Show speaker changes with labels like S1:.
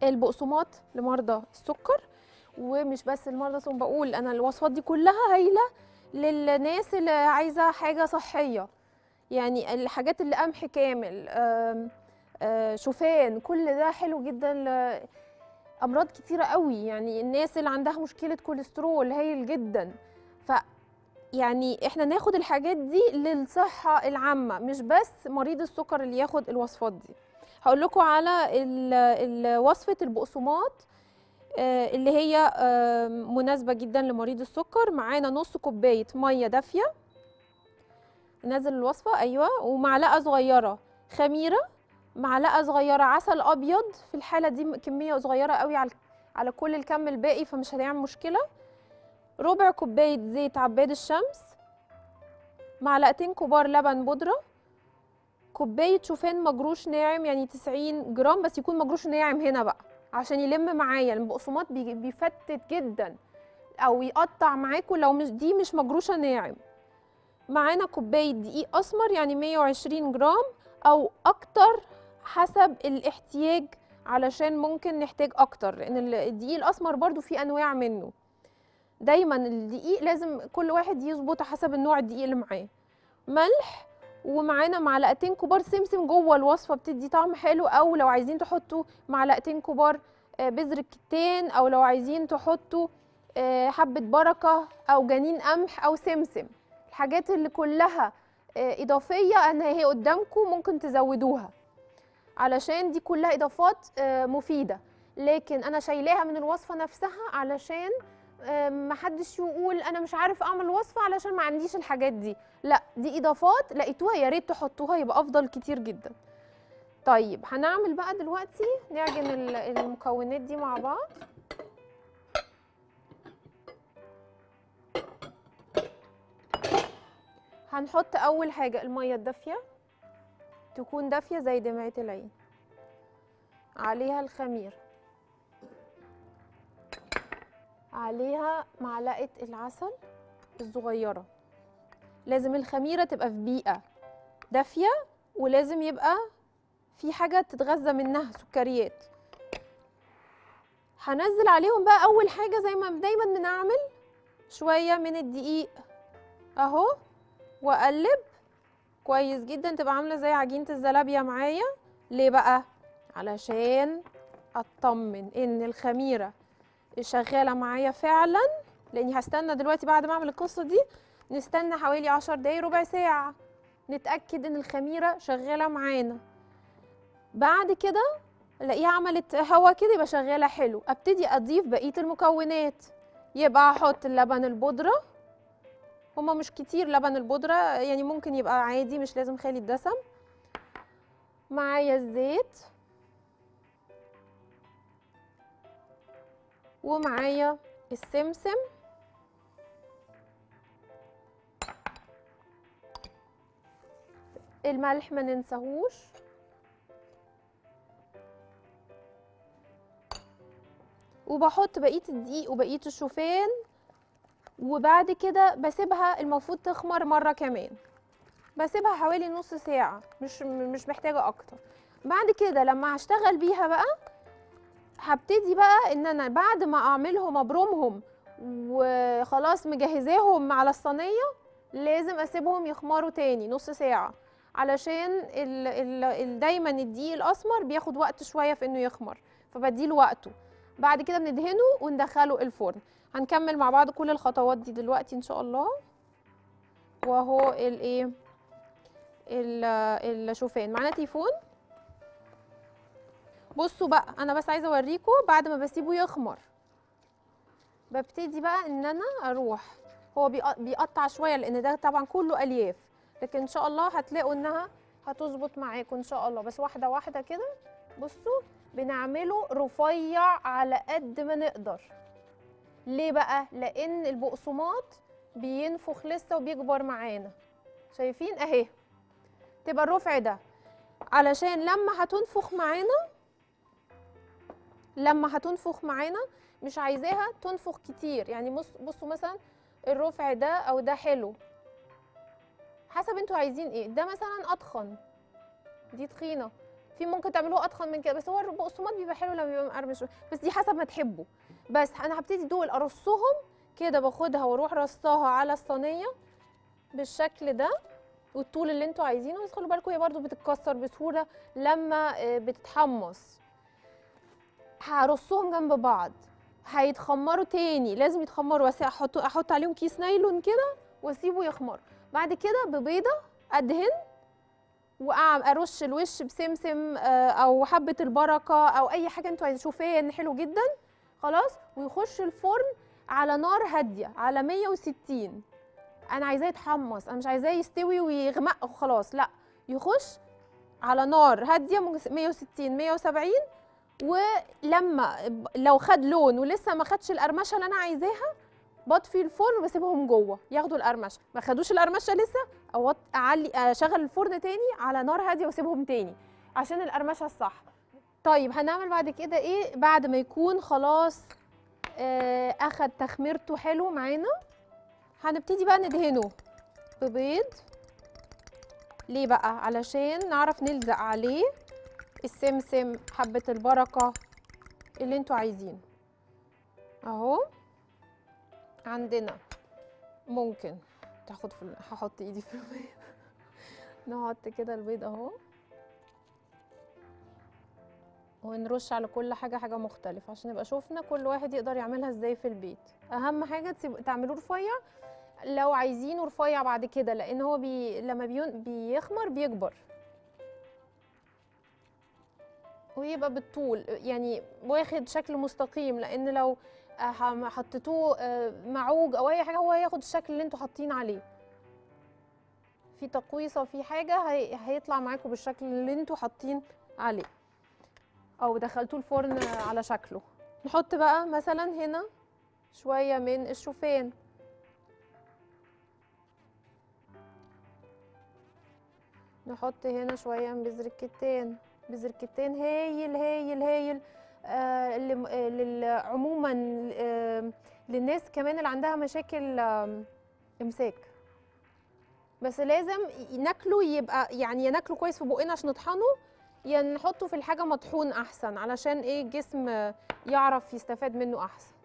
S1: البقسماط لمرضى السكر ومش بس المرضى السكر بقول انا الوصفات دي كلها هايله للناس اللي عايزه حاجه صحيه يعني الحاجات اللي قمح كامل آم، آه، شوفان كل ده حلو جدا ل- امراض كتيره قوي يعني الناس اللي عندها مشكله كوليسترول هايل جدا ف يعني احنا ناخد الحاجات دي للصحه العامه مش بس مريض السكر اللي ياخد الوصفات دي هقول لكم على ال- ال- وصفه البقسماط آه، اللي هي آه، مناسبه جدا لمريض السكر معانا نص كوبايه ميه دافيه ننزل الوصفه ايوه ومعلقه صغيره خميره معلقه صغيره عسل ابيض في الحاله دي كميه صغيره قوي على على كل الكم الباقي فمش هتعمل مشكله ربع كوبايه زيت عباد الشمس معلقتين كبار لبن بودره كوبايه شوفان مجروش ناعم يعني 90 جرام بس يكون مجروش ناعم هنا بقى عشان يلم معايا البقسماط بي- بيفتت جدا او يقطع معاكم لو مش دي مش مجروشه ناعم معانا كوبايه دقيق اسمر يعني 120 جرام او اكتر حسب الاحتياج علشان ممكن نحتاج اكتر لان ال- الدقيق الاسمر برضو فيه انواع منه دايما الدقيق لازم كل واحد يظبط حسب النوع الدقيق اللي معاه ملح ومعانا معلقتين كبار سمسم جوه الوصفه بتدي طعم حلو او لو عايزين تحطوا معلقتين كبار آه، بذر الكتان او لو عايزين تحطوا آه، حبه بركه او جنين قمح او سمسم الحاجات اللي كلها آه، اضافيه انا هي قدامكم ممكن تزودوها علشان دي كلها اضافات آه، مفيده لكن انا شايلاها من الوصفه نفسها علشان آه، محدش يقول انا مش عارف اعمل وصفه علشان ما عنديش الحاجات دي لا دي اضافات لقيتوها يا ريت تحطوها يبقى افضل كتير جدا طيب هنعمل بقى دلوقتي نعجن ال- المكونات دي مع بعض هنحط اول حاجه الميه الدافيه تكون دافيه زي دمعه العين عليها الخميره عليها معلقه العسل الصغيره لازم الخميره تبقى في بيئه دافيه ولازم يبقى في حاجه تتغذى منها سكريات هنزل عليهم بقى اول حاجه زي ما دايما بنعمل شويه من الدقيق اهو واقلب كويس جدا تبقى عامله زي عجينه الزلابيه معايا ليه بقى علشان اطمن ان الخميره شغاله معايا فعلا لاني هستنى دلوقتي بعد ما اعمل القصه دي نستنى حوالي عشر دقايق ربع ساعه نتاكد ان الخميره شغاله معانا بعد كده الاقيها عملت هوا كده يبقى شغاله حلو ابتدي اضيف بقيه المكونات يبقى احط اللبن البودره هما مش كتير لبن البودرة يعني ممكن يبقى عادي مش لازم خالي الدسم معايا الزيت ومعايا السمسم الملح ما ننساهوش وبحط بقيه الدقيق وبقيه الشوفان وبعد كده بسيبها المفروض تخمر مره كمان بسيبها حوالي نص ساعه مش مش محتاجه اكتر بعد كده لما هشتغل بيها بقى هبتدي بقى ان انا بعد ما اعملهم ابرمهم وخلاص مجهزاهم على الصينيه لازم اسيبهم يخمروا تاني نص ساعه علشان ال ال ال دايما الدقيق الاسمر بياخد وقت شويه في انه يخمر فبديله وقته بعد كده بندهنه وندخله الفرن هنكمل مع بعض كل الخطوات دي دلوقتي ان شاء الله وهو الايه ال- الشوفان معانا تليفون بصوا بقى انا بس عايزه اوريكم بعد ما بسيبه يخمر ببتدي بقى ان انا اروح هو بيق- بيقطع شويه لان ده طبعا كله الياف لكن ان شاء الله هتلاقوا انها هتظبط معاكم ان شاء الله بس واحده واحده كده بصوا بنعمله رفيع على قد ما نقدر ليه بقى لان البقسماط بينفخ لسه وبيكبر معانا شايفين اهي تبقى الرفع ده علشان لما هتنفخ معانا لما هتنفخ معانا مش عايزاها تنفخ كتير يعني بص بصوا مثلا الرفع ده او ده حلو حسب انتوا عايزين ايه ده مثلا اتخن دي تخينه في في ممكن تعملوه اتخن من كده بس هو البقسماط بيبقى حلو لما بيبقى مقرمش بس دي حسب ما تحبوا بس انا هبتدي دول ارصهم كده باخدها واروح رصاها على الصينيه بالشكل ده والطول اللي انتوا عايزينه بس خلوا بالكم هي برده بتتكسر بسهوله لما آه، بتتحمص هرصهم جنب بعض هيتخمروا تاني لازم يتخمروا بس احط احط عليهم كيس نايلون كده واسيبه يخمر بعد كده ببيضه ادهن وارش الوش بسمسم آه، او حبه البركه او اي حاجه انتوا عايزين شوفان حلو جدا خلاص ويخش الفرن على نار هاديه على 160 انا عايزاه يتحمص انا مش عايزاه يستوي ويغمق وخلاص لا يخش على نار هاديه ممكن 160 170 ولما ب- لو خد لون ولسه ما خدش القرمشه اللي انا عايزاها بطفي الفرن وبسيبهم جوه ياخدوا القرمشه ما خدوش القرمشه لسه او اعلي اشغل الفرن تاني على نار هاديه واسيبهم تاني عشان القرمشه الصح طيب هنعمل بعد كده ايه بعد ما يكون خلاص آه اخد تخميرته حلو معانا هنبتدي بقى ندهنه ببيض ليه بقى علشان نعرف نلزق عليه السمسم حبة البركة اللي انتوا عايزينه اهو عندنا ممكن تاخد في ال- هحط ايدي في البيض نحط كده البيض اهو ونرش على كل حاجة حاجة مختلفة عشان نبقى شوفنا كل واحد يقدر يعملها ازاي في البيت اهم حاجة تسيب- تعملوه رفيع لو عايزينه رفيع بعد كده لان هو بي... لما بيون... بيخمر بيكبر ويبقى بالطول يعني واخد شكل مستقيم لان لو آه، حم- حطيتوه آه، معوج او اي حاجه هو هياخد الشكل اللي انتوا حاطين عليه في تقويصه في حاجه هي... هيطلع معاكم بالشكل اللي انتوا حاطين عليه او دخلتوه الفرن على شكله نحط بقى مثلا هنا شويه من الشوفان نحط هنا شويه من بذر الكتان بذر الكتان هايل هايل هايل آه اللي- آه، لل- عموما آه للناس كمان اللي عندها مشاكل آم، امساك بس لازم ي- ناكله يبقى يعني يا ناكله كويس في بقنا عشان نطحنه يا نحطه في الحاجه مطحون احسن علشان ايه الجسم آه، يعرف يستفاد منه احسن